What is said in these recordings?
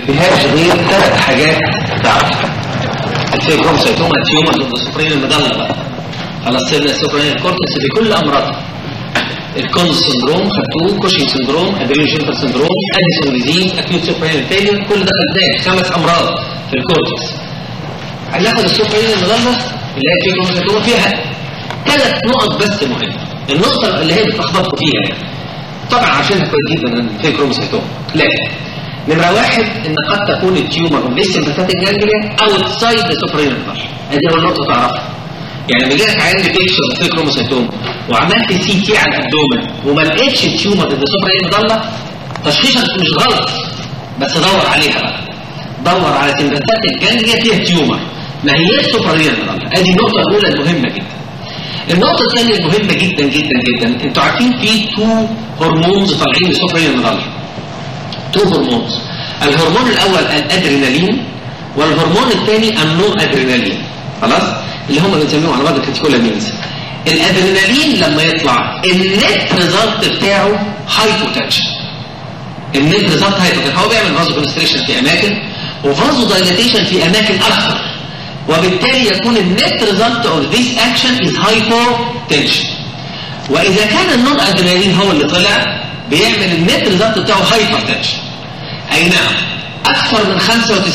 فيهاش غير ثلاث حاجات تعرفها الفيكروموسيتوما تيومر ضد السفرين المدلة بقى خلاص سيبنا السفرين الكورتكس في كل امراضها الكونز سندروم خدتوه كوشين سندروم ادرينو جينفر سندروم اديسون ديزيز اكيوت سوبرين فيلير كل ده خدناه خمس امراض في الكورتكس هناخد السوبرين المدلة اللي هي الفيكروموسيتوما فيها ثلاث نقط بس مهمه النقطه اللي هي بتلخبطوا فيها يعني طبعا عارفينها كويس جدا ان الفيكروموسيتوما لكن نمرة واحد ان قد تكون التيومر لسه سمباثيك جانجليا اوتسايد ذا سوبرين ادي اول نقطه تعرفها يعني لما جالك عندي بيكشر في كروموسيتوم وعملت سي تي على الابدومن وما لقيتش التيومر ضد سوبرين مضله تشخيصك مش غلط بس دور عليها بقى دور على سمباثيك جانجليا فيها تيومر ما هياش سوبرين مضله ادي النقطه الاولى المهمه جدا النقطة الثانية المهمة جدا جدا جدا انتوا عارفين في تو هرمونز طالعين من السوبرين المضلة تو هرمونز الهرمون الاول الادرينالين والهرمون الثاني النور ادرينالين خلاص اللي هم بنسميهم على بعض الكاتيكولامينز الادرينالين لما يطلع النت ريزلت بتاعه هايبوتنشن النت ريزلت هايبوتنشن هو بيعمل فازو كونستريشن في اماكن وفازو دايلاتيشن في اماكن اكثر وبالتالي يكون النت ريزلت اوف ذيس اكشن از هايبوتنشن واذا كان النون ادرينالين هو اللي طلع بيعمل النت ريزلت بتاعه هايبرتنشن اي نعم اكثر من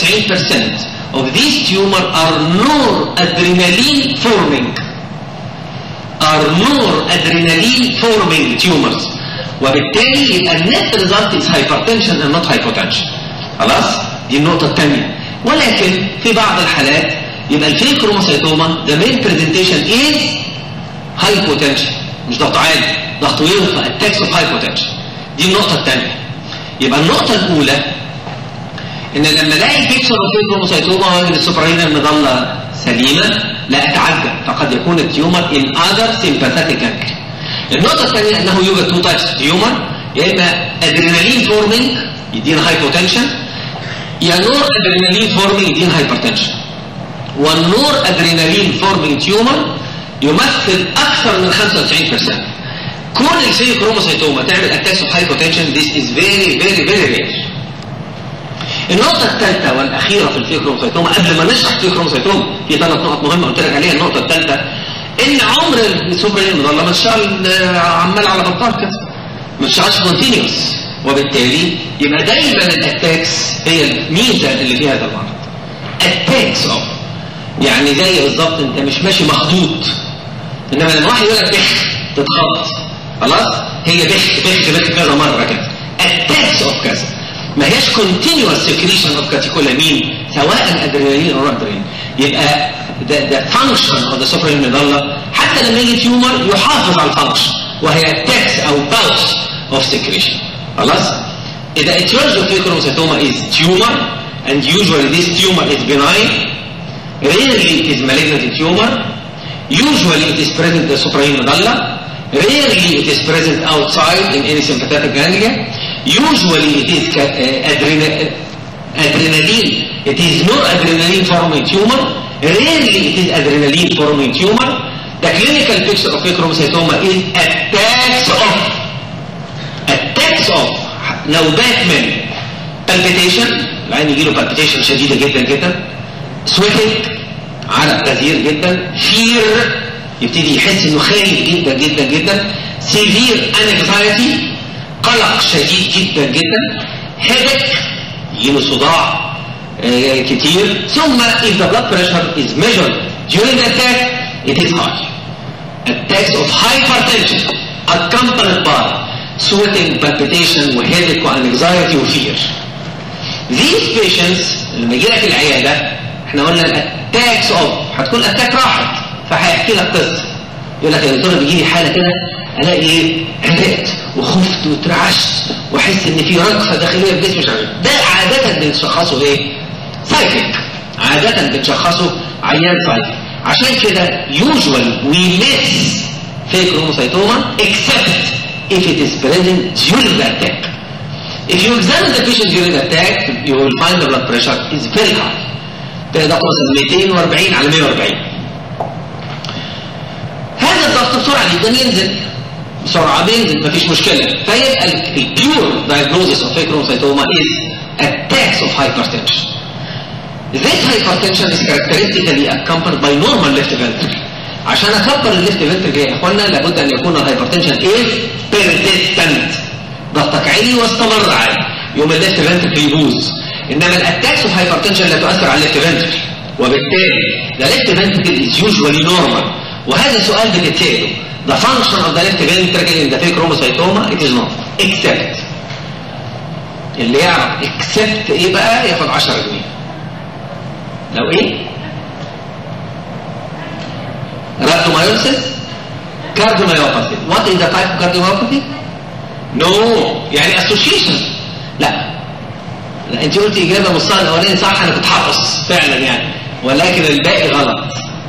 95% of these tumor are noradrenaline forming are noradrenaline forming tumors وبالتالي يبقى النت ريزلت از هايبرتنشن and not hypotension خلاص دي النقطة الثانية ولكن في بعض الحالات يبقى الفيكروموسيتوما the main presentation is hypotension مش ضغط عالي ضغط يرفع التاكس اوف هايبوتنشن دي النقطة الثانية يبقى النقطة الأولى إن لما الاقي بيكسر فيكروموسيتوما وان السوبرين المظلة سليمة لا أتعجب فقد يكون التيومر in other sympathetic ganglion النقطة الثانية أنه يوجد تو تايبس تيومر يا إما أدرينالين فورمينج يدينا هايبوتنشن يا نور أدرينالين فورمينج يدينا هايبرتنشن والنور أدرينالين فورمينج تيومر يمثل أكثر من 95% كون الفيكروموسيتوما تعمل اتاكس اوف هايبوتنشن this is very very very rare النقطة الثالثة والأخيرة في الفيكروموسيتوما قبل ما نشرح الفيكروموسيتوما في ثلاث نقط مهمة قلت لك عليها النقطة الثالثة إن عمر السوبرين المظلة ما اشتغل عمال على بطال كده ما اشتغلش كونتينيوس وبالتالي يبقى دايما الاتاكس هي الميزة اللي فيها هذا المرض اتاكس اوف يعني زي بالظبط انت مش ماشي مخطوط انما لما واحد يقول لك بخ تتخبط خلاص هي بخ بخ بخ كذا مره كده اتاكس اوف كذا ما هياش continuous secretion of catecholamine سواء ادرينالين او ادرينالين يبقى the, the function of the supreme medulla حتى لما يجي تيومر يحافظ على الفانكشن وهي attacks او bouts of secretion خلاص إذا etiology of pheochromocytoma is tumor and usually this tumor is benign rarely it is malignant tumor usually it is present in the supreme medulla rarely it is present outside in any sympathetic ganglia usually it is uh, adrena adrenaline it is no adrenaline forming tumor rarely it is adrenaline forming tumor the clinical picture of pheochromocytoma is attacks of attacks of نوبات من palpitation العين يجي له palpitation شديده جدا جدا sweating عرق كثير جدا fear يبتدي يحس انه خايف جدا جدا جدا severe anxiety قلق شديد جدا جدا headache يجيله صداع آه كتير ثم if the blood pressure is measured during the attack it is high attacks of hypertension accompanied by sweating palpitation وheadache وanxiety وفير these patients لما يجي لك العياده احنا قلنا الاتاكس اوف هتكون اتاك راحت فهيحكي لك قصه يقول لك يا دكتور بيجي لي حاله كده الاقي ايه عرقت وخفت واترعشت واحس ان في رقصه داخليه في جسمي مش عارف ده عاده بنشخصه ايه؟ سايكيك عاده بنشخصه عيان سايكيك عشان كده usually we miss fake chromocytoma except if it is present during the attack. If you examine the patient during the attack, you will find the blood pressure is very high. تلاقي ضغط مثلا 240 على 140 هذا الضغط بسرعه جدا ينزل بسرعه بينزل مفيش مشكله فيبقى البيور diagnosis of pheochromocytoma is attack attacks of hypertension. This hypertension is characteristically accompanied by normal left ventricle. عشان اكبر الليفت ventricle يا اخوانا لابد ان يكون الهايبرتنشن ايه؟ persistent. ضغطك عالي واستمر عالي. يوم الليفت ventricle يبوظ. انما الاتاكس اوف hypertension لا تؤثر على الليفت ventricle. وبالتالي the left ventricle is usually normal. وهذا سؤال بتتساله. The function of the left ventricle in the pheochromocytoma it is not except اللي يعرف except ايه بقى ياخد 10 جنيه لو ايه rhabdomyolysis cardiomyopathy what is the type of cardiomyopathy no يعني association لا لا انت قلتي اجابه مصطلح الاولاني صح انا كنت حافظ فعلا يعني ولكن الباقي غلط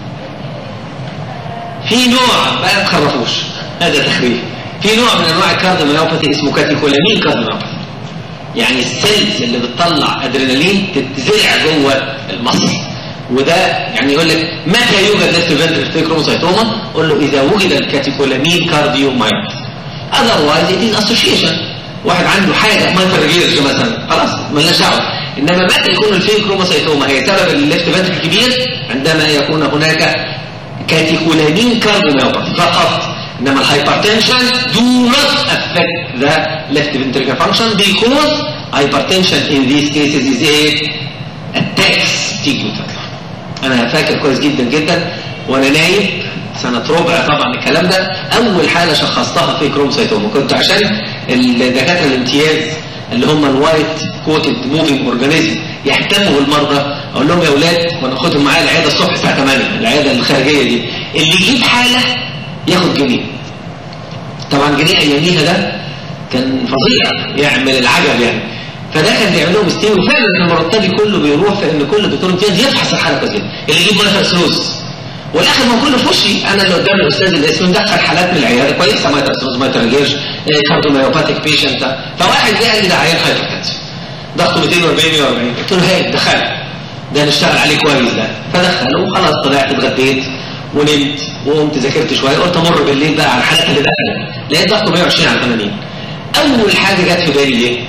في نوع بقى ما تخرفوش هذا تخريف في نوع من انواع الكارديوميوباثي اسمه كاتيكولامين كارديوميوباثي يعني السيلز اللي بتطلع ادرينالين تتزرع جوه المصل وده يعني يقول لك متى يوجد ليفت فنتريكل كروموسايتوما قول له اذا وجد الكاتيكولامين كارديوميوباثي otherwise it is association واحد عنده حاجه مايتر مثلا خلاص مالناش دعوه انما متى يكون الفين كروموسايتوما هي سبب الليفت فنتريكل الكبير عندما يكون هناك كاتيكولامين كارديوميوباثي فقط انما الهايبرتنشن do not affect the left ventricular function because hypertension in these cases is a attacks تيجي وتطلع انا فاكر كويس جدا جدا وانا نايم سنة ربع طبعا الكلام ده اول حالة شخصتها في كروموسايتوما كنت عشان الدكاترة الامتياز اللي هم الوايت كوتد موفينج اورجانيزم يهتموا بالمرضى اقول لهم يا اولاد وانا اخدهم معايا العياده الصبح الساعه 8 العياده الخارجيه دي اللي يجيب حاله ياخد جنيه طبعا جنيه اياميها ده كان فظيع يعمل العجب يعني فده كان بيعملوه مستوي وفعلا كان مرتبي كله بيروح في ان كل دكتور امتياز يفحص الحاله كويس جدا اللي يجيب مايتر سلوز والاخر ما كله في وشي انا اللي قدام الاستاذ اللي اسمه مدخل حالات من العياده كويسه مايتر سلوز مايتر جيرش كارديوميوباثيك بيشنت فواحد جه قال لي ده عيان هايبرتنسيف ضغطه 240 140 قلت له هاي دخل ده نشتغل عليه كويس ده فدخله وخلاص طلعت اتغديت ونمت وقمت ذاكرت شويه قلت امر بالليل بقى على الحالات اللي دخلت لقيت ضغطه 120 على 80 اول حاجه جت في بالي ليه؟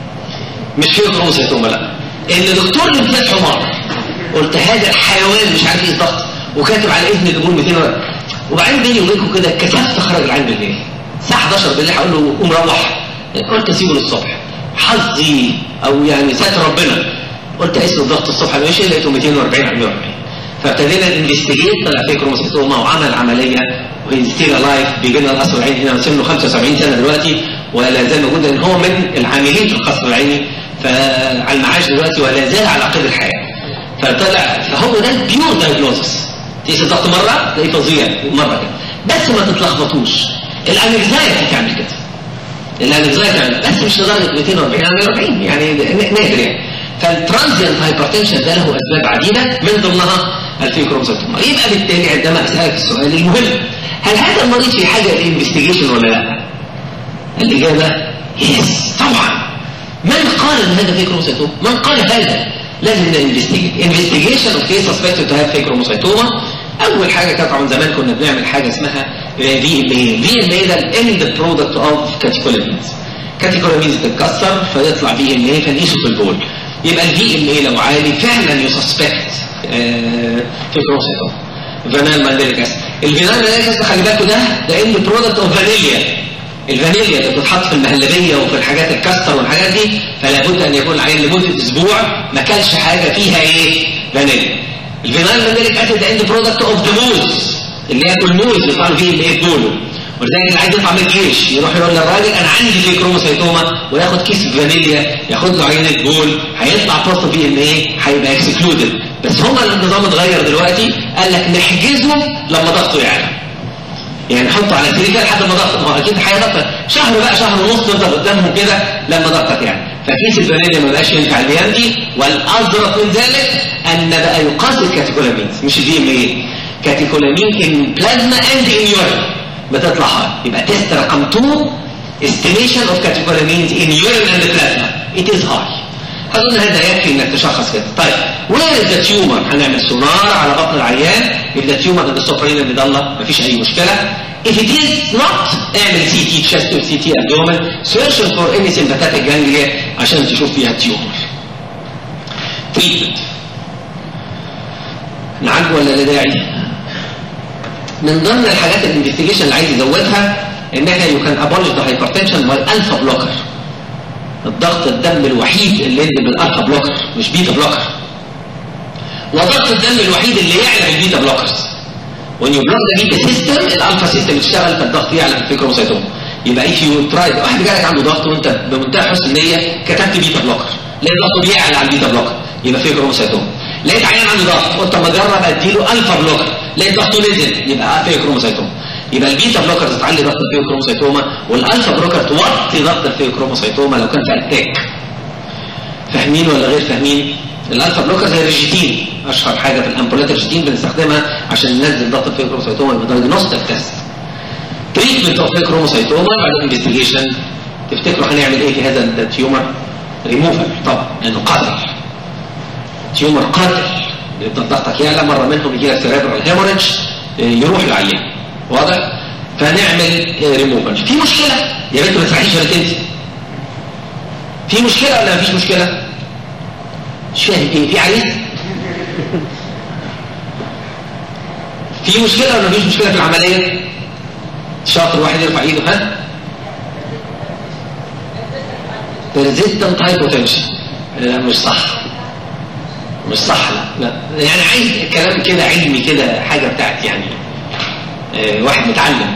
مش في كروموسيتوما لا ان دكتور الامتياز حمار قلت هذا الحيوان مش عارف ايه الضغط وكاتب على اذن القبول 200 وبعدين بيني وبينكم كده كسفت اخرج العين بالليل الساعه 11 بالليل هقول له قوم روح قلت اسيبه للصبح حظي او يعني ستر ربنا قلت اقيس الضغط الصبح ماشي لقيته 240 على 140 فابتدينا الانفستيجيت طلع فيه كروموسيتوما وعمل عمليه وهي ستيل لايف بيجي لنا القصر العيني هنا سنه 75 سنه دلوقتي ولا زال موجود لان هو من العاملين في القصر العيني فعلى المعاش دلوقتي ولا زال على قيد الحياه فطلع فهو ده البيور دايجنوزس تقيس الضغط مره تلاقيه فظيع مره كده بس ما تتلخبطوش الانكزايتي تعمل كده الانكزايتي تعمل بس مش لدرجه 240 على 140 يعني نادر يعني فالترانزيانت هايبرتنشن ده له اسباب عديده من ضمنها الفيكروموسيتوما يبقى بالتالي عندما اسالك السؤال المهم هل هذا المريض في حاجه للانفستيجيشن ولا لا؟ الاجابه يس طبعا من قال ان هذا فيكروموسيتوما؟ من قال هذا؟ لازم ننفستيجيت انفستيجيشن اوف كيس سسبكتد تو هاف فيكروموسيتوما اول حاجه كانت طبعا زمان كنا بنعمل حاجه اسمها في ام اي في ام اي ده الاند برودكت اوف كاتيكولامينز كاتيكولامينز تتكسر فيطلع في ام اي فنقيسه في البول يبقى الفي ام اي لو عالي فعلا يسسبكت فيكروسيتوما فانال مانديليك اسيد الفينال مانديليك اسيد خلي بالكوا ده ده اند برودكت اوف فانيليا الفانيليا اللي بتتحط في المهلبيه وفي الحاجات الكاستر والحاجات دي فلا بد ان يكون العين لمده اسبوع ما كلش حاجه فيها ايه فانيليا الفينال مانديليك اسيد ده اند برودكت اوف ذا موز اللي ياكل موز يطلع فيه اللي ايه بوله ولذلك اللي عايز يطلع من الجيش يروح يقول للراجل انا عندي في كروموسيتوما وياخد كيس فانيليا ياخد له عينه بول هيطلع بوست بي ام ايه هيبقى اكسكلودد بس هما النظام اتغير دلوقتي قال لك نحجزه لما ضغطه يعلى يعني نحطه على سرير كده لحد ما ضغطه ما هو اكيد هيضغط شهر بقى شهر ونص تفضل قدامهم كده لما ضغطك يعني فكيس الفانيليا ما بقاش ينفع الايام دي والازرق من ذلك ان بقى يقاس الكاتيكولامينز مش الدي ام ايه كاتيكولامين ان بلازما اند ان يورين بتطلع هاي يبقى تيست رقم 2 estimation of catecholamines in urine and plasma it is high اظن هذا يكفي انك تشخص كده طيب where is the tumor هنعمل سونار على بطن العيان if the tumor in the suprarenal medulla مفيش اي مشكله if it is not اعمل سي تي chest or سي تي abdomen search for any sympathetic ganglia عشان تشوف فيها tumor تريتمنت نعالجه ولا لا داعي من ضمن الحاجات الانفستيجيشن اللي عايز يزودها ان احنا يو كان ابولش ذا هايبرتنشن والالفا بلوكر الضغط الدم الوحيد اللي ينزل بالالفا بلوكر مش بيتا بلوكر وضغط الدم الوحيد اللي يعلى البيتا بلوكرز when you block the beta system الالفا سيستم يشتغل فالضغط يعلى في الكروموسيتوم يبقى if you try واحد جالك عنده ضغط وانت بمنتهى حسن النيه كتبت بيتا بلوكر لقيت ضغطه بيعلى على البيتا بلوكر يبقى في كروموسيتوم لقيت عيان عنده ضغط قلت اما اجرب اديله الفا بلوكر لقيت ضغطه نزل يبقى في كروموسيتوم يبقى البيتا بلوكر تعلي ضغط الفيوكروموسيتوما والالفا بلوكر توطي ضغط الفيوكروموسيتوما لو كان في اتاك فاهمين ولا غير فاهمين الالفا بلوكر زي الريجيتين اشهر حاجه في الامبولات الريجيتين بنستخدمها عشان ننزل ضغط الفيوكروموسيتوما يبقى دايجنوستيك تيست تريتمنت اوف فيوكروموسيتوما بعد انفستيجيشن تفتكروا هنعمل ايه في هذا التيومر ريموفال طبعا لانه قاتل تيومر قاتل يفضل ضغطك يعلى مره منهم يجي لك سيريبرال هيموريدج يروح العيان واضح فنعمل ريموفال في مشكله يا بنت ما تسرحيش ولا تنسي في مشكله ولا ما فيش مشكله مش فاهم ايه في عريس في مشكله ولا ما فيش مشكله في العمليه شاطر واحد يرفع ايده ها ريزيستنت هايبوتنشن لا مش صح مش صح لا لا يعني عايز كلام كده علمي كده حاجه بتاعت يعني اه واحد متعلم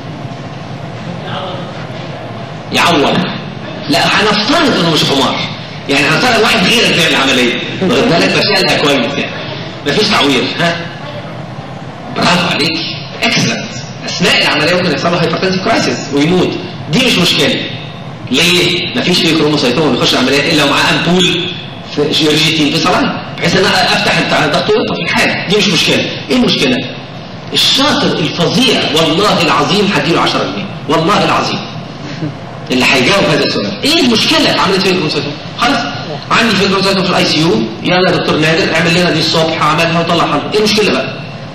يعوض لا هنفترض انه مش حمار يعني هنفترض واحد غيرك بيعمل العمليه واخد بالك فشالها كويس يعني مفيش تعويض ها برافو عليك اكسلنت اثناء العمليه ممكن يحصل له هايبرتنسيف كرايسيس ويموت دي مش مشكله ليه؟ مفيش فيه كروموسيتوم بيخش العمليات الا ومعاه امبول في جيرجيتين في صلاة بحيث ان انا افتح بتاع الضغط ويطفي في الحال دي مش مشكله ايه المشكله؟ الشاطر الفظيع والله العظيم هديله 10 جنيه والله العظيم اللي هيجاوب هذا السؤال ايه المشكله في عمليه فيه كروموسيتوم؟ خلاص عندي فيه كروموسيتوم في الاي سي يو يلا يا دكتور نادر اعمل لنا دي الصبح اعملها وطلعها ايه المشكله بقى؟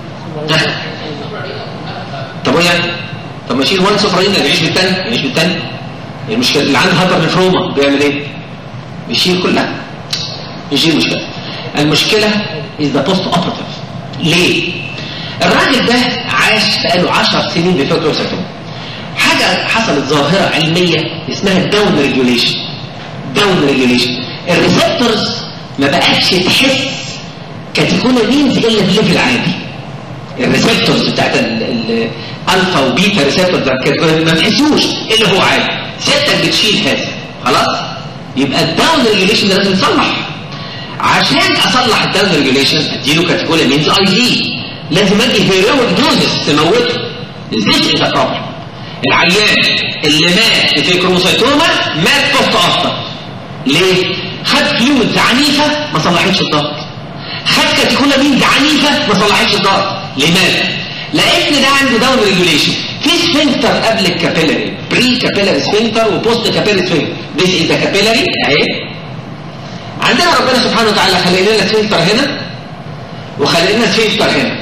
طب ايه يعني؟ طب ما اشيل وان سفرين يعيش بالتاني يعيش بالتاني المشكله اللي عنده هايبر نفروما بيعمل ايه؟ بيشيل كلها يشيل مشكله المشكله از ذا بوست اوبراتيف ليه؟ الراجل ده عاش بقاله 10 سنين بفيبروسيتوم حاجه حصلت ظاهره علميه اسمها الداون ريجوليشن داون ريجوليشن الريسبتورز ما بقتش تحس كاتيكولامينز الا بليفل عادي الريسبتورز بتاعت الالفا وبيتا ريسبتورز ما تحسوش الا هو عادي سيادتك بتشيل هذا خلاص يبقى الداون ريجوليشن ده لازم يتصلح عشان اصلح الداون ريجوليشن اديله كاتيكولامينز اي في لازم ادي هيرويك دوزز تموته ذيس از بروبلم العيان اللي مات في كروموسيتوما مات بوست افتر ليه؟ خد فلويدز عنيفه ما صلحتش الضغط خد كاتيكولامينز عنيفه ما صلحتش الضغط لماذا؟ لقيت ده عنده داون ريجوليشن في سفنكتر قبل الكابيلاري بري كابيلاري سفنكتر وبوست كابيلاري سفنكتر ذيس از كابيلاري اهي عندنا ربنا سبحانه وتعالى خلق لنا سفنكتر هنا وخلق لنا سفنكتر هنا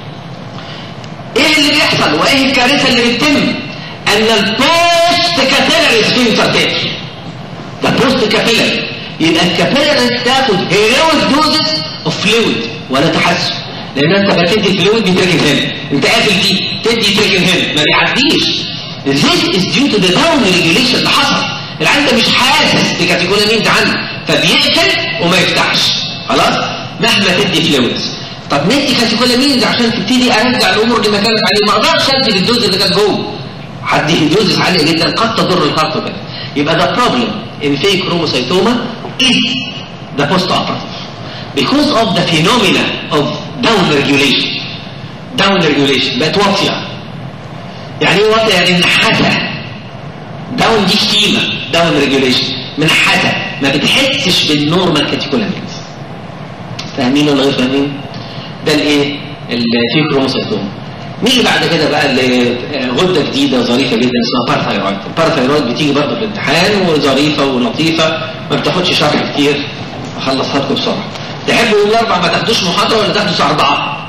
ايه اللي بيحصل وايه الكارثه اللي بتتم ان البوست كابيلاري سفنكتر تقفل ده بوست كابيلاري يبقى الكابيلاري تاخد هيرويك دوزز اوف فلويد ولا تحسن لان انت بتدي فلويد بيتركن هنا انت قافل دي تدي تركن هنا ما بيعديش This is due to the down regulation اللي حصل العيان ده مش حاسس بكاتيجولامينز عنده فبيقفل وما يفتحش خلاص مهما تدي فلويدز طب ندي كاتيجولامينز عشان تبتدي ارجع الامور اللي ما كانت عليه ما اقدرش ادي الدوز اللي كانت جوه هدي دوزز عاليه جدا قد تضر الهارت وكده يبقى ده بروبلم ان في كروموسيتوما is the post operative because of the phenomena of down regulation down regulation بقت واطيه يعني ايه واطيه يعني منحته داون دي شتيمه داون ريجوليشن منحته ما بتحسش بالنورمال كاتيكولامينز فاهمين ولا غير فاهمين ده الايه الفي كروموسيتوم نيجي بعد كده بقى لغده جديده ظريفه جدا اسمها باراثايرويد الباراثايرويد بتيجي برضه في الامتحان وظريفه ولطيفه ما بتاخدش شرح كتير اخلصها لكم بسرعه تحبوا يوم الاربع ما تاخدوش محاضره ولا تاخدوا الساعه 4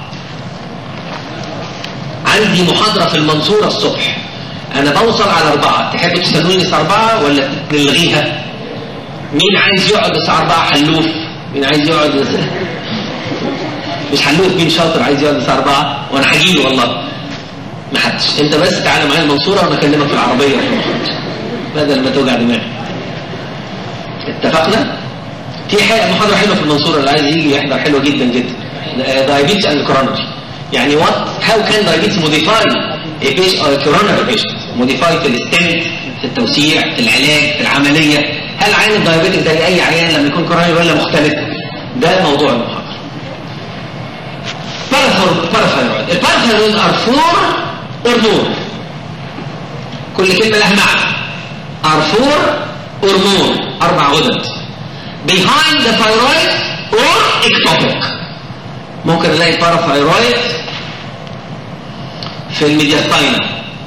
عندي محاضره في المنصوره الصبح انا بوصل على أربعة تحبوا تستنوني الساعه 4 ولا نلغيها مين عايز يقعد الساعه 4 حلوف مين عايز يقعد مش هنلوف مين شاطر عايز يقعد الساعه 4 وانا هجيله والله ما حدش انت بس تعالى معايا المنصوره وانا اكلمك في العربيه بدل ما توجع دماغي اتفقنا في حاجه محاضره حلوه في المنصوره اللي عايز يجي يحضر حلوه جدا جدا diabetes and coronary يعني what how can diabetes modify a patient or a coronary patient modify في الستنت في التوسيع في العلاج في العمليه هل عين الدايابيتك زي اي عيان لما يكون كورونري ولا مختلف ده موضوع المحاضره باراثايرويد الباراثايرويد ار فور اور مور كل كلمه لها معنى ار فور اور مور اربع غدد behind the thyroid or ectopic ممكن نلاقي باراثايرويد في الميدياستاينا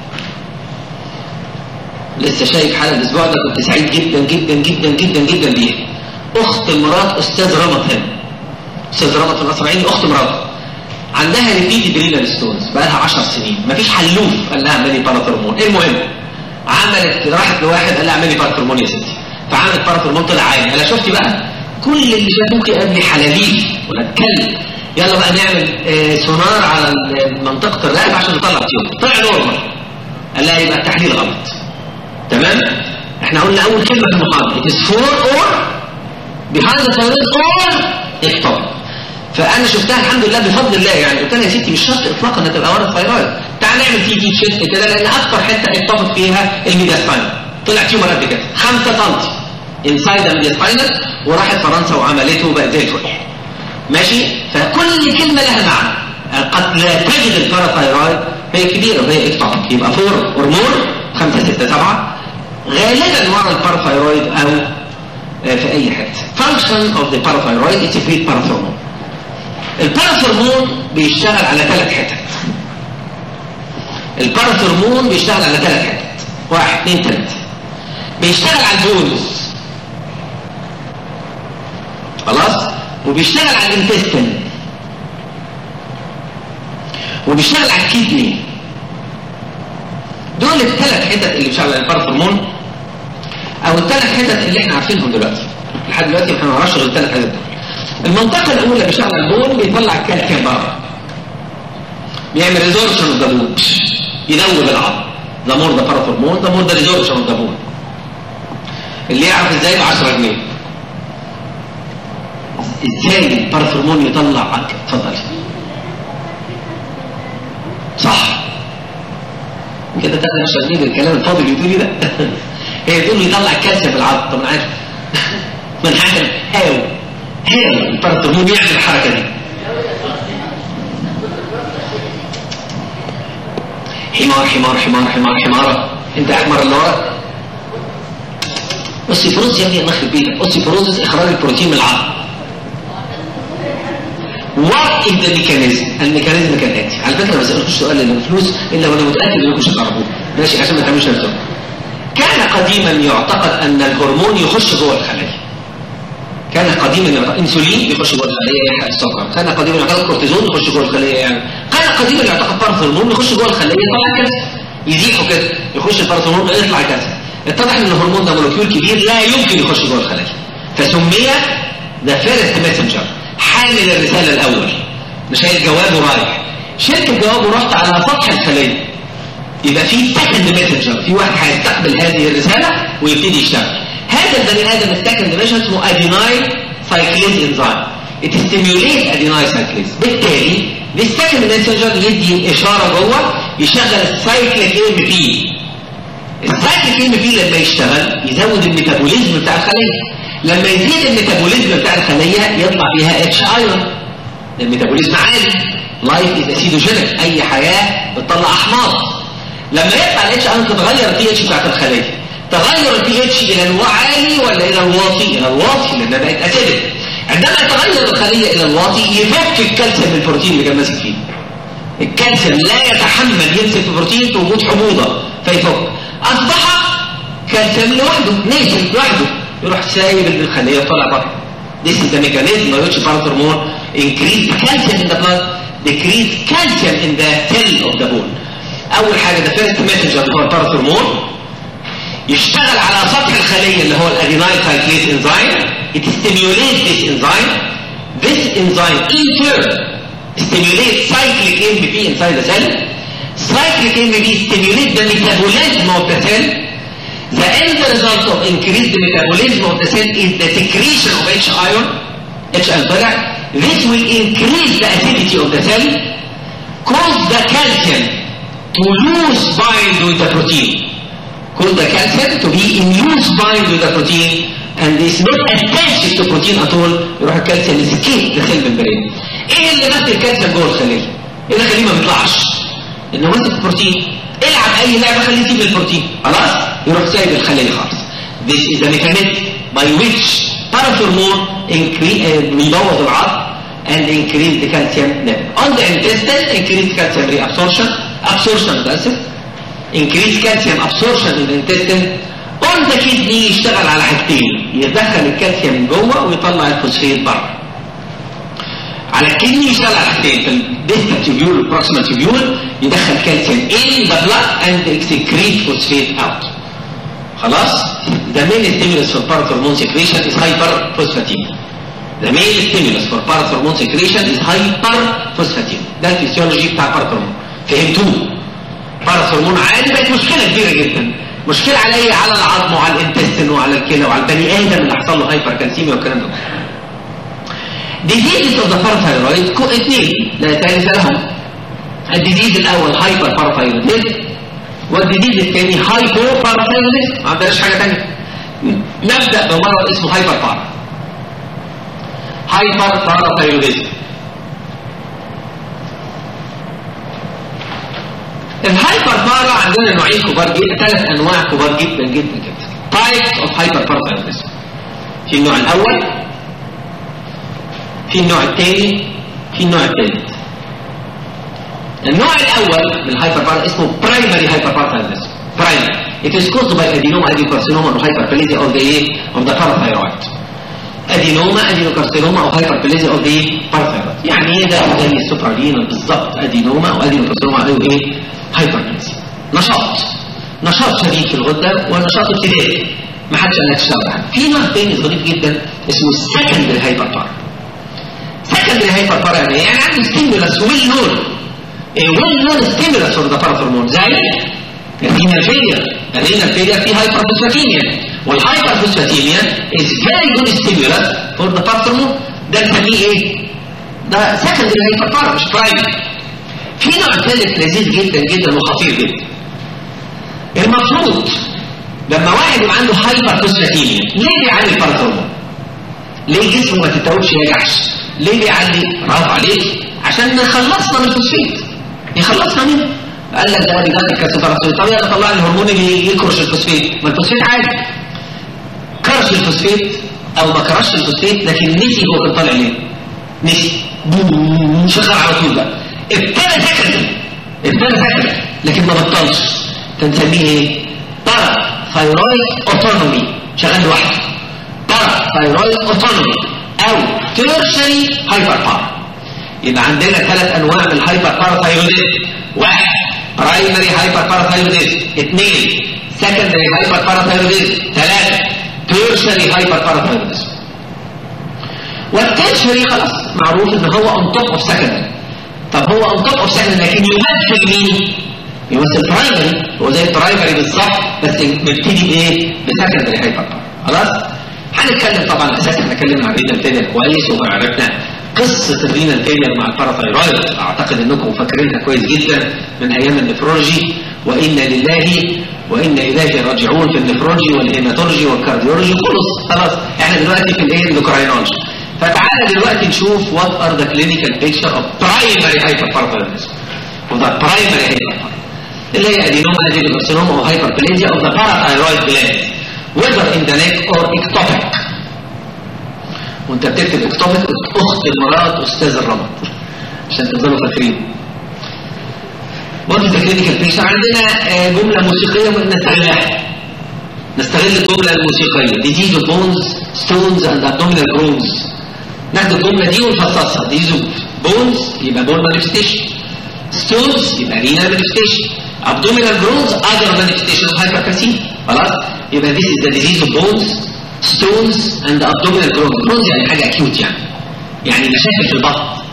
لسه شايف حالة الأسبوع ده كنت سعيد جدا جدا جدا جدا جدا بيها أخت مرات أستاذ رمض هنا أستاذ رمض في الأسرعيني أخت مرات عندها ريبيتد برينال ستونز بقى لها 10 سنين مفيش حلوف قال لها اعملي باراثرمون المهم عملت راحت لواحد قال لها اعملي باراثرمون يا ستي فعملت باراثرمون طلع عالي انا شفتي بقى كل اللي شافوك قبل حلاليف ولا اتكلم يلا بقى نعمل آه سونار على منطقه الرقبه عشان نطلع تيوب طلع نورمال قال لها يبقى التحليل غلط تمام احنا قلنا اول كلمه في المحاضره it is for or behind the thyroid or ectopic فانا شفتها الحمد لله بفضل الله يعني قلت لها يا ستي مش شرط اطلاقا انها تبقى ورا الثايرويد تعال نعمل تي تي تشيست كده لان اكتر حته اتفق فيها الميدياستاينال طلع تيومر قد كده 5 سم انسايد الميدياستاينال وراحت فرنسا وعملته وبقت زي الفل ماشي فكل كلمه لها معنى قد لا تجد الباراثايرويد هي كبيره وهي اتفق يبقى فور هرمون 5 6 7 غالبا ورا الباراثايرويد او في اي حته function of the parathyroid is to create parathormone الباراثرمون بيشتغل على ثلاث حتت الباراثرمون بيشتغل على ثلاث حتت واحد اثنين ثلاثة بيشتغل على البونز خلاص وبيشتغل على الانتستين وبيشتغل على الكيدني دول الثلاث حتت اللي بيشتغل على الباراثرمون او الثلاث حتت اللي احنا عارفينهم دلوقتي لحد دلوقتي احنا ما نعرفش غير الثلاث حتت دول المنطقة الأولى بيشغل البون بيطلع الكالسيوم بره بيعمل ريزورشن اوف ذا بون يدوب العظم ده مور ده باراثورمون ده مور ده ريزورشن اوف ذا بون اللي يعرف ازاي ب 10 جنيه ازاي الباراثورمون يطلع اتفضل صح كده ده مش جنيه الكلام الفاضي اللي بتقولي ده هي تقول لي يطلع الكالسيوم في العظم طب انا عارف ما انا عارف هاو هنا البارترمون يعمل الحركة دي حمار حمار حمار حمار حمارة انت احمر اللي ورا اوسيفروز يا ابني الله يخرب بيتك اوسيفروز اخراج البروتين من العظم What is the mechanism؟ الميكانيزم كالاتي على فكره ما بسالكوش سؤال اللي بفلوس الا وانا متاكد انكم مش هتعرفوه ماشي عشان ما تعملوش نفسكم كان قديما يعتقد ان الهرمون يخش جوه الخلايا كان قديما يعتقد انسولين يخش جوه الخليه يحرق السكر كان قديما يعتقد كورتيزون يخش جوه الخليه يعني كان قديما يعتقد بارثرمون يخش جوه الخليه يطلع كذا يزيحه كده يخش البارثرمون يطلع كذا اتضح ان الهرمون ده مولكيول كبير لا يمكن يخش جوه الخليه فسمي ذا فيرست ماسنجر حامل الرساله الاول مش هي الجواب ورايح شلت الجواب ورحت على سطح الخليه يبقى في سكند ماسنجر في واحد هيستقبل هذه الرساله ويبتدي يشتغل هذا البني ادم السكند ميشن اسمه ادينايل سايكليز انزيم ستيميوليت ادينايل سايكليز بالتالي السكند ميسنجر يدي اشاره جوه يشغل السايكليك ام بي السايكليك ام بي لما يشتغل يزود الميتابوليزم بتاع الخليه لما يزيد الميتابوليزم بتاع الخليه يطلع فيها اتش ايون الميتابوليزم عالي لايف از اسيدوجينيك اي حياه بتطلع احماض لما يطلع الاتش ايون تتغير البي اتش بتاعت الخليه تغير البي اتش الى العالي ولا الى الواطي الى الواطي لانها بقت اسيدك عندما تغير الخليه الى الواطي يفك الكالسيوم من البروتين اللي كان ماسك فيه الكالسيوم لا يتحمل يمسك في البروتين في وجود حموضه فيفك اصبح كالسيوم لوحده نازل لوحده يروح سايب الخليه وطلع بره This is the mechanism by which parathormone increase calcium in the blood, decrease calcium in the cell of the bone. أول حاجة the first messenger اللي هو الباراثورمون يشتغل على سطح الخلية اللي هو الادينايل سايكليز انزيم it stimulates this enzyme this enzyme in turn stimulates cyclic AMP inside the cell cyclic AMP stimulates the metabolism of the cell the end result of increased metabolism of the cell is the secretion of H ion H ion طلع this will increase the acidity of the cell cause the calcium to lose bind with the protein cause the calcium to be in loose bind with the protein and is not attached to protein at all يروح الكالسيوم يسكيب the cell membrane ايه اللي ماسك الكالسيوم جوه الخليه؟ ايه اللي خليه ما بيطلعش؟ انه ماسك بروتين العب اي لعبه خليه يسيب البروتين خلاص؟ يروح سايب الخليه خالص This is the mechanism by which parathormone increase, uh, بيبوظ العظم and increase the calcium level. On the intestine, increase calcium reabsorption, absorption of acid, increase calcium absorption in the intestine. On the kidney يشتغل على حاجتين يدخل الكالسيوم جوه ويطلع الفوسفيت بره. على الكدني يشتغل على حاجتين في الديستال تيبيول البروكسيمال تيبيول يدخل كالسيوم in the blood and excrete phosphate out. خلاص؟ The main stimulus for parathormone secretion is hyperphosphatemia. The main stimulus for parathormone secretion is hyperphosphatemia. ده الفسيولوجي بتاع parathormone. فهمتوه؟ parathormone عالي بقت مشكلة كبيرة جدا. مشكلة على ايه؟ على العظم وعلى الانتستين وعلى الكلى وعلى البني ادم اللي حصل له هايبركالسيميا والكلام ده. diseases of the parathyroid كو اثنين لا ثالث لهم. الديزيز الاول هايبر باراثايرويدزم والديزيز الثاني هايبو باراثايرويدزم ما عندناش حاجة ثانيه. نبدأ بمرض اسمه هايبر بارا. هايبر باراثايرويدزم الهايبر بارا عندنا نوعين كبار جدا ثلاث انواع كبار جدا جدا جدا تايبس اوف هايبر باراثايرويدزم في النوع الاول في النوع الثاني في النوع الثالث النوع الاول من الهايبر بارا اسمه برايمري هايبر باراثايرويدزم برايمري it is caused by adenoma adenocarcinoma or hyperplasia of the of the parathyroid ادينوما ادينوكارسينوما او هايبربليزيا اوف ذا باراثايرويد يعني ايه ده زي السوبرالينا بالظبط ادينوما وادينوكارسينوما او ايه هايبربليزيا نشاط نشاط شديد في الغده ونشاط ابتدائي ما حدش قال لك تشتغل عنه في نوع تاني ظريف جدا اسمه السكندري هايبر بار سكندري هايبر بار يعني يعني عنده ستيمولس ويل نون ويل نون ستيمولس فور ذا باراثورمون زي الرينال فيلير الرينال فيلير فيه هايبرفوسفاتيميا والهايبرفوسفاتيميا is very good stimulus for the parathormone ده نسميه ايه؟ ده secondary هايبر مش برايمري في نوع ثالث لذيذ جدا جدا وخطير جدا المفروض لما واحد يبقى عنده هايبرفوسفاتيميا ليه بيعلي الباراثورمون؟ ليه جسمه ما تتوبش يجعش؟ ليه بيعلي؟ برافو عليك عشان نخلصنا من الفوسفيت يخلصنا منه قال لك ده بيدخل الكالسيوم طب يلا طلع لي الهرمون اللي يكرش الفوسفيت ما الفوسفيت عادي كرش الفوسفيت او ما كرش الفوسفيت لكن نسي هو كان طالع ليه نسي بوم، شغل على طول بقى ابتدى سكن ابتدى سكن لكن ما بطلش تنسميه ايه بارا ثايرويد اوتونومي شغال لوحده بارا ثايرويد اوتونومي او تيرشري هايبر بار يبقى عندنا ثلاث انواع من الهايبر باراثايرويدزم واحد برايمري هايبر باراثايرويدزم اثنين سكندري هايبر باراثايرويدزم ثلاثه تيرشري هايبر باراثايرويدزم والتيرشري خلاص معروف ان هو اون توب اوف سكندري طب هو اون توب اوف سكندري لكن يمثل مين؟ يمثل برايمري هو زي البرايمري بالظبط بس نبتدي بايه؟ بسكندري هايبر خلاص؟ هنتكلم طبعا اساسا احنا اتكلمنا عن رينال فيلير كويس وعرفنا قصه الرينال فيلير مع الباراثايرويد اعتقد انكم فاكرينها كويس جدا من ايام النفرولوجي وانا لله وانا اليه راجعون في النفرولوجي والهيماتولوجي والكارديولوجي خلص خلاص احنا دلوقتي في الايه الاندوكراينولوجي فتعالى دلوقتي نشوف وات ار ذا كلينيكال بيكتشر اوف برايمري هايبرباراثايرويدزم اوف ذا برايمري هايبر اللي هي ادينوما ادينوكارسينوما او هايبربليزيا اوف ذا باراثايرويد جلاند whether in the neck or ectopic وانت بتكتب ectopic اخت المرض استاذ الرمد عشان تفضلوا فاكرين برضه كلينيكال بيكشر عندنا آه، جمله موسيقيه نستغلها نستغل الجمله الموسيقيه disease of bones stones and abdominal growths ناخد الجمله دي ونفصصها disease of bones يبقى bone manifestation stones يبقى renal manifestation abdominal growths other manifestation of hypercalcemia خلاص يبقى this is the disease of bones ستونز اند ابدومينال جرونز جرونز يعني حاجه اكيوت يعني يعني مشاكل في البطن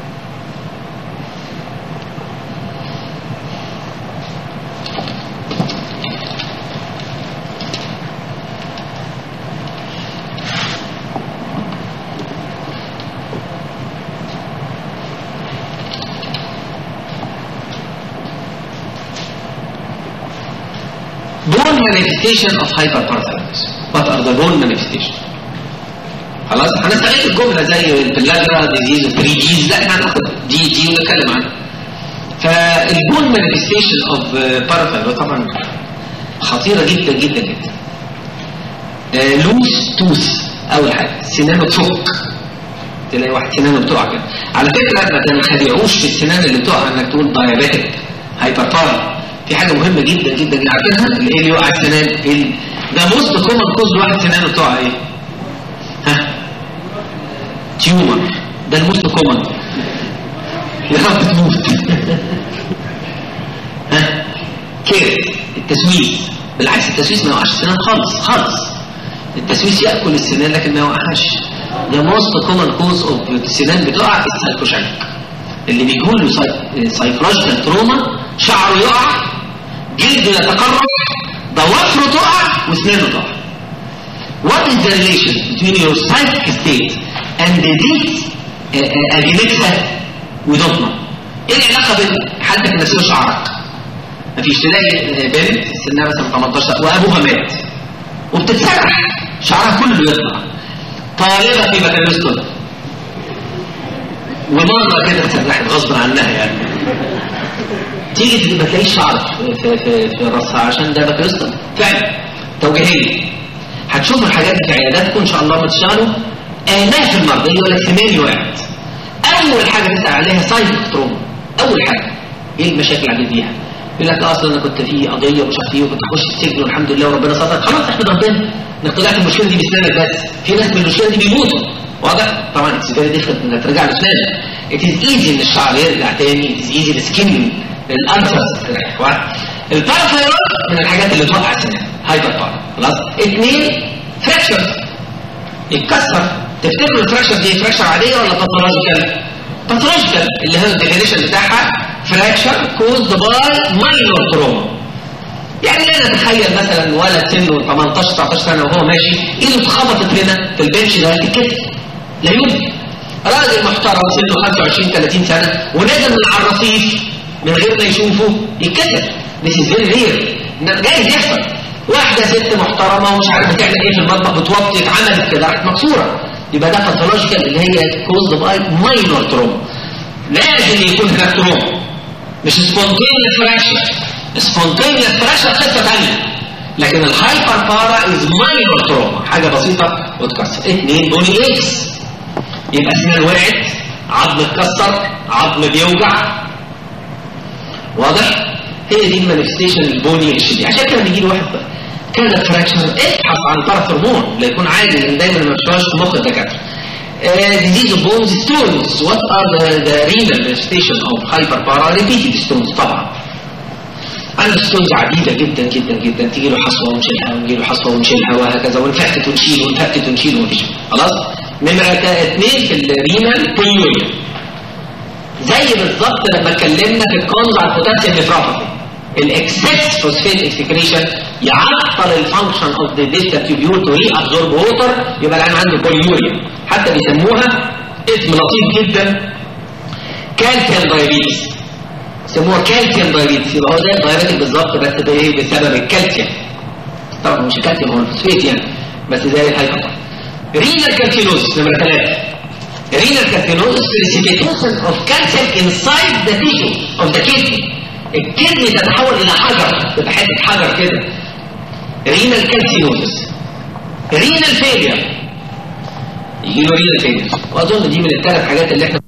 bone manifestation of hyperparathyroidism what are the bone manifestation خلاص هنستغل الجمله زي البلاجرا ديزيز بريجيز لا احنا هناخد دي دي ونتكلم عنها فالبون مانيفستيشن اوف باراثايرويد طبعا خطيره جدا جدا جدا لوس توس اول حاجه سنانه تفك تلاقي واحد سنانه بتقع كده على فكره ما تنخدعوش في السنان اللي بتقع انك تقول دايابيتك هايبربارا في حاجه مهمه جدا جدا عارفينها اللي ايه اللي يقع السنان ايه ده موست كومن كوز لواحد سنانه بتقع ايه ها تيومر ده الموست كومن يا رب تموت ها كيرت التسويس بالعكس التسويس ما يوقعش السنان خالص خالص التسويس ياكل السنان لكن ما يوقعهاش ده موست كومن كوز اوف السنان بتقع السايكوشنك اللي بيكون له سايكولوجيكال تروما شعره يقع جلده يتقرب ضوافره تقع واسنانه تقع What is the relation between your psychic state and this agenexa we don't know ايه العلاقه بين حالتك النفسيه وشعرك مفيش تلاقي بنت سنها مثلا 18 وابوها مات وبتتسرح شعرها كله يطلع طالبه في بكالوريوس طب ومره كده اتسرحت غصب عنها يعني تيجي ما تلاقيش شعر في, في, في راسها عشان ده بكالوريوس طب فعلا توجيهيه هتشوفوا الحاجات دي في عياداتكم ان شاء الله ما تشتغلوا الاف المرضى يقول لك سناني وقعت اول حاجه تسال عليها سايكك تروما اول حاجه ايه المشاكل اللي عندي فيها يقول لك اصلا انا كنت في قضيه ومش عارف ايه وكنت اخش السجن والحمد لله وربنا ستر خلاص احمد ربنا انك طلعت المشكله دي بسنانك بس في ناس من المشكله دي بيموتوا واضح طبعا اتس فيري ديفرنت انك ترجع لسنانك ات از ايزي ان الشعر يرجع تاني ات از ايزي السكين الالسرز ترجع الباراثايرويد من الحاجات اللي توقع السنان هايبر بارا خلاص اثنين فراكشر يتكسر تفتكروا الفراكشر دي فراكشر عاديه ولا باثولوجيكال باثولوجيكال اللي هو الديفينيشن بتاعها فراكشر كوزد باي ماينور تروما يعني لا نتخيل مثلا ولد سنه 18 19 سنه وهو ماشي ايده اتخبطت هنا في البنش ده تتكسر لا يمكن راجل محترم سنه 25 30 سنه ونزل من على الرصيف من غير ما يشوفه يتكسر This is very rare جايز يحصل واحدة ست محترمة ومش عارفة تعمل ايه في المطبخ بتوطي اتعملت كده راحت مكسورة يبقى ده باثولوجيكال اللي هي كوزد باي ماينور تروما لازم يكون هناك تروما مش سبونتينيوس فراكشر سبونتينيوس فراكشر قصة ثانية لكن الهايبر بارا از ماينور تروما حاجة بسيطة وتكسر اثنين بوني اكس يبقى سنان وقعت عظم اتكسر عظم بيوجع واضح؟ هي دي المانيفستيشن البوني الشديد عشان كده بيجي له واحد كذا فراكشن ابحث عن طرف هرمون لا يكون عادي لان دايما ما بتشوفهاش في مخ الدكاتره disease of bones stones what are the, the renal manifestation of hyperparalytic stones طبعا عنده ستونز عديدة جدا جدا جدا تيجي له حصوة ونشيلها ونجي له حصوة ونشيلها وهكذا ونفكت ونشيل ونفكت ونشيل ومفيش خلاص نمرة اثنين في الرينال بوليوريا زي بالظبط لما اتكلمنا في الكونز على البوتاسيوم نيفروباثي الاكسس فوسفيت اكسكريشن يعطل الفانكشن اوف ذا ديستا تيوبيول تو ري ابزورب ووتر يبقى العين عنده بوليوريا حتى بيسموها اسم لطيف جدا كالسيوم دايابيتس يسموها كالسيوم دايابيتس يبقى هو ده دايابيتك بالظبط بس بايه بسبب الكالسيوم طبعا مش الكالسيوم هو الفوسفيت يعني بس زي الهايبر رينال كالسينوز نمره ثلاثه renal calcinosis precipitation of calcium inside the tissue of the kidney الكدني تتحول الى حجر تبقى حته حجر كده renal calcinosis renal failure يجي له renal failure واظن دي من الثلاث حاجات اللي احنا